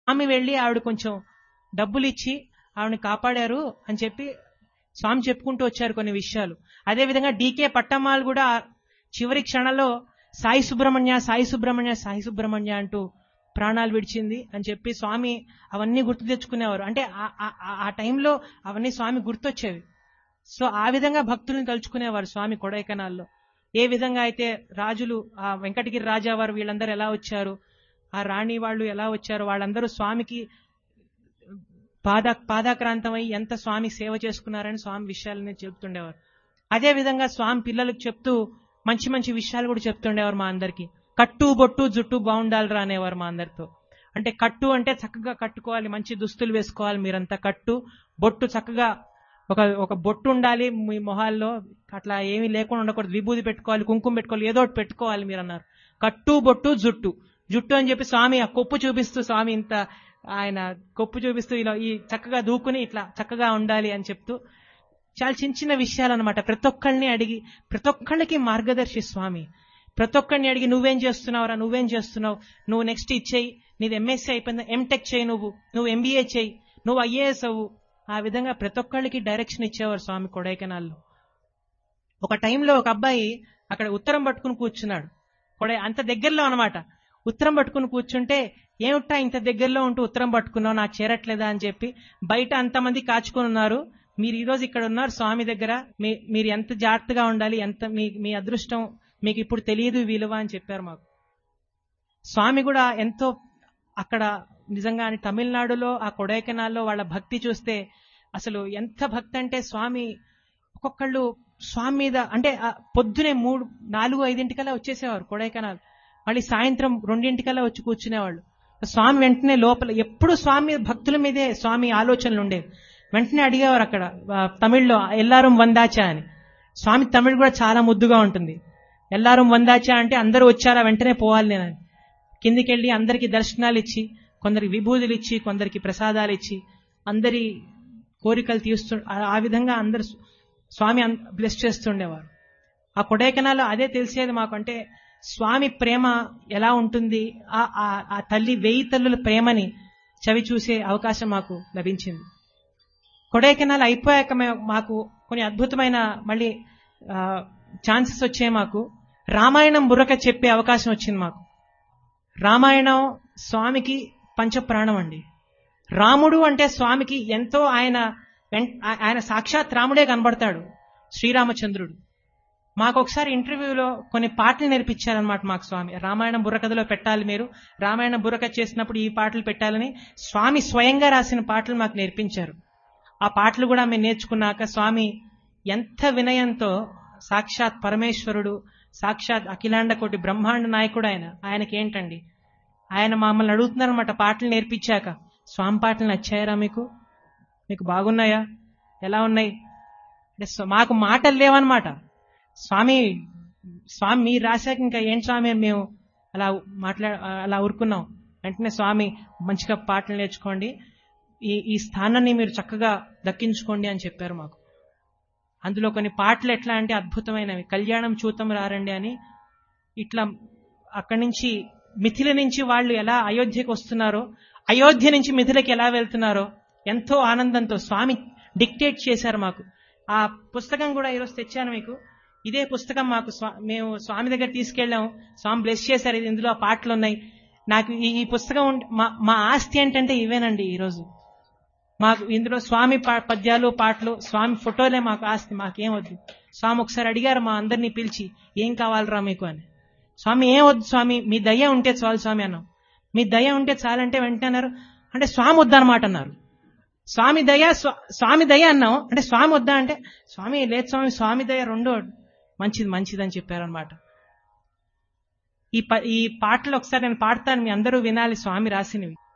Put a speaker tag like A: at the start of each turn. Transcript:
A: స్వామి వెళ్ళి ఆవిడ కొంచెం డబ్బులు ఇచ్చి ఆవిడని కాపాడారు అని చెప్పి స్వామి చెప్పుకుంటూ వచ్చారు కొన్ని విషయాలు అదేవిధంగా డీకే పట్టమ్మాள் కూడా చివరి క్షణంలో సాయి సుబ్రహ్మణ్య సాయి సుబ్రహ్మణ్య సాయి సుబ్రహ్మణ్య అంటూ ప్రాణాలు విడిచింది అని చెప్పి స్వామి అవన్నీ గుర్తు తెచ్చుకునేవారు అంటే ఆ- ఆ- ఆ- ఆ టైంలో అవన్నీ స్వామి గుర్తొచ్చేవి సో ఆ విధంగా భక్తుల్ని తలుచుకునేవారు స్వామి కొడైకెనాల్లో ఏ విధంగా అయితే రాజులు ఆ వెంకటగిరి రాజా వారు వీళ్ళందరూ ఎలా వచ్చారు ఆ రాణి వాళ్ళు ఎలా వచ్చారు వాళ్ళందరూ స్వామికి పాద పాదాక్రాంతమై ఎంత స్వామి సేవ చేసుకున్నారని స్వామి విషయాలని చెప్తుండేవారు అదే విధంగా స్వామి పిల్లలకు చెప్తూ మంచి మంచి విషయాలు కూడా చెప్తుండేవారు మా అందరికి కట్టు బొట్టు జుట్టు బాగుండాలిరా అనేవారు మా అందరితో అంటే కట్టు అంటే చక్కగా కట్టుకోవాలి మంచి దుస్తులు వేసుకోవాలి మీరంతా కట్టు బొట్టు చక్కగా ఒక ఒక బొట్టు ఉండాలి మీ మొహాల్లో అట్లా ఏమీ లేకుండా ఉండకూడదు విభూది పెట్టుకోవాలి కుంకుమ పెట్టుకోవాలి ఏదో ఒకటి పెట్టుకోవాలి మీరు అన్నారు కట్టు బొట్టు జుట్టు జుట్టు అని చెప్పి స్వామి ఆ కొప్పు చూపిస్తూ స్వామి ఇంత ఆయన కొప్పు చూపిస్తూ ఇలా ఈ చక్కగా దూకుని ఇట్లా చక్కగా ఉండాలి అని చెప్తూ చాలా చిన్న చిన్న విషయాలు అనమాట ప్రతి ఒక్కళ్ళని అడిగి ప్రతి ఒక్కళ్ళకి మార్గదర్శి స్వామి ప్రతి ఒక్కరిని అడిగి నువ్వేం చేస్తున్నావురా నువ్వేం చేస్తున్నావు నువ్వు నెక్స్ట్ ఇచ్చేయి నీది ఎంఎస్సీ అయిపోయింది ఎంటెక్ చేయి నువ్వు నువ్వు ఎంబీఏ చేయి నువ్వు ఐఏఎస్ అవ్వు ఆ విధంగా ప్రతి ఒక్కళ్ళకి డైరెక్షన్ ఇచ్చేవారు స్వామి కొడైకెనాల్లో ఒక టైంలో ఒక అబ్బాయి అక్కడ ఉత్తరం పట్టుకుని కూర్చున్నాడు కొడై అంత దగ్గరలో అనమాట ఉత్తరం పట్టుకుని కూర్చుంటే ఏమిటా ఇంత దగ్గరలో ఉంటూ ఉత్తరం పట్టుకున్నావు నాకు చేరట్లేదా అని చెప్పి బయట అంతమంది కాచుకొని ఉన్నారు మీరు ఈ రోజు ఇక్కడ ఉన్నారు స్వామి దగ్గర మీ- మీరు ఎంత జాగ్రత్తగా ఉండాలి ఎంత మీ మీ అదృష్టం మీకు ఇప్పుడు తెలియదు ఈ విలువ అని చెప్పారు మాకు స్వామి కూడా ఎంతో అక్కడ నిజంగానే తమిళనాడులో ఆ కొడైకెనాల్లో వాళ్ళ భక్తి చూస్తే అసలు ఎంత భక్తి అంటే స్వామి ఒక్కొక్కళ్ళు స్వామి మీద అంటే ఆ పొద్దునే మూడు నాలుగు ఐదింటికల్లా వచ్చేసేవారు కొడైకెనాల్ మళ్ళీ సాయంత్రం రెండింటికల్లా వచ్చి కూర్చునేవాళ్ళు స్వామి వెంటనే లోపల ఎప్పుడు స్వామి భక్తుల మీదే స్వామి ఆలోచనలు ఉండేవి వెంటనే అడిగేవారు అక్కడ ఆ, తమిళ్లో ఎల్లారం వందాచా అని స్వామి తమిళ్ కూడా చాలా ముద్దుగా ఉంటుంది ఎల్లారం వందాచా అంటే అందరూ వచ్చారా వెంటనే పోవాలి నేను అని. కిందికి వెళ్ళి అందరికి దర్శనాలు ఇచ్చి కొందరికి విభూతులు ఇచ్చి కొందరికి ప్రసాదాలు ఇచ్చి అందరి కోరికలు తీస్తూ ఆ- ఆ విధంగా అందరు స్వామి బ్లెస్ చేస్తుండేవారు ఆ కొడైకెనాల్లో అదే తెలిసేది మాకు అంటే స్వామి ప్రేమ ఎలా ఉంటుంది ఆ ఆ- ఆ తల్లి వెయ్యి తల్లుల ప్రేమని చవి చూసే అవకాశం మాకు లభించింది కొడైకెనాల్ అయిపోయాక మే- మాకు కొన్ని అద్భుతమైన మళ్ళీ ఛాన్సెస్ వచ్చాయి మాకు రామాయణం బుర్రక చెప్పే అవకాశం వచ్చింది మాకు రామాయణం స్వామికి పంచప్రాణం అండి రాముడు అంటే స్వామికి ఎంతో ఆయన వెం- ఆ- ఆయన సాక్షాత్ రాముడే కనబడతాడు శ్రీరామచంద్రుడు మాకు ఒకసారి ఇంటర్వ్యూలో కొన్ని పాటలు నేర్పించారనమాట మాకు స్వామి రామాయణం బుర్రకథలో పెట్టాలి మీరు రామాయణ బుర్రకథ చేసినప్పుడు ఈ పాటలు పెట్టాలని స్వామి స్వయంగా రాసిన పాటలు మాకు నేర్పించారు ఆ పాటలు కూడా మేము నేర్చుకున్నాక స్వామి ఎంత వినయంతో సాక్షాత్ పరమేశ్వరుడు సాక్షాత్ అఖిలాండ కోటి బ్రహ్మాండ నాయకుడు ఆయన ఆయనకి ఏంటండి ఆయన మమ్మల్ని అడుగుతున్నారన్నమాట పాటలు నేర్పించాక స్వామి పాటలు నచ్చాయరా మీకు మీకు బాగున్నాయా ఎలా ఉన్నాయి అంటే స్వ- మాకు మాటలు లేవన్నమాట స్వామి స్వామి మీరు రాశాక ఇంకా ఏంటి స్వామి అని మేము అలా మాట్లా అలా ఊరుకున్నాం వెంటనే స్వామి మంచిగా పాటలు నేర్చుకోండి ఈ ఈ స్థానాన్ని మీరు చక్కగా దక్కించుకోండి అని చెప్పారు మాకు అందులో కొన్ని పాటలు ఎట్లా అంటే అద్భుతమైనవి కళ్యాణం చూతం రారండి అని ఇట్లా అక్కడి నుంచి మిథిల నుంచి వాళ్ళు ఎలా అయోధ్యకు వస్తున్నారో అయోధ్య నుంచి మిథిలకి ఎలా వెళ్తున్నారో ఎంతో ఆనందంతో స్వామి డిక్టేట్ చేశారు మాకు ఆ పుస్తకం కూడా ఈరోజు తెచ్చాను మీకు ఇదే పుస్తకం మాకు స్వా- మేము స్వామి దగ్గర తీసుకెళ్ళాము స్వామి బ్లెస్ చేశారు ఇది ఇందులో ఆ పాటలు ఉన్నాయి నాకు ఈ ఈ పుస్తకం ఉంటే- మా మా ఆస్తి ఏంటంటే ఇవేనండి ఈరోజు మాకు ఇందులో స్వామి పా- పద్యాలు పాటలు స్వామి ఫోటోలే మాకు ఆస్తి మాకేం వద్దు స్వామి ఒకసారి అడిగారు మా అందరినీ పిలిచి ఏం కావాలరా మీకు అని స్వామి ఏం వద్దు స్వామి మీ దయ ఉంటే చాలు స్వామి అన్నాం మీ దయ ఉంటే చాలంటే వెంటనే అన్నారు అంటే స్వామి వద్దన్నమాట అన్నారు స్వామి దయ స్వా- స్వామి దయ అన్నాం అంటే స్వామి వద్దా అంటే స్వామి లేదు స్వామి స్వామి దయ రెండో మంచిది మంచిది అని చెప్పారనమాట ఈ ప ఈ పాటలు ఒకసారి నేను పాడతాను మీ అందరూ వినాలి స్వామి రాసినవి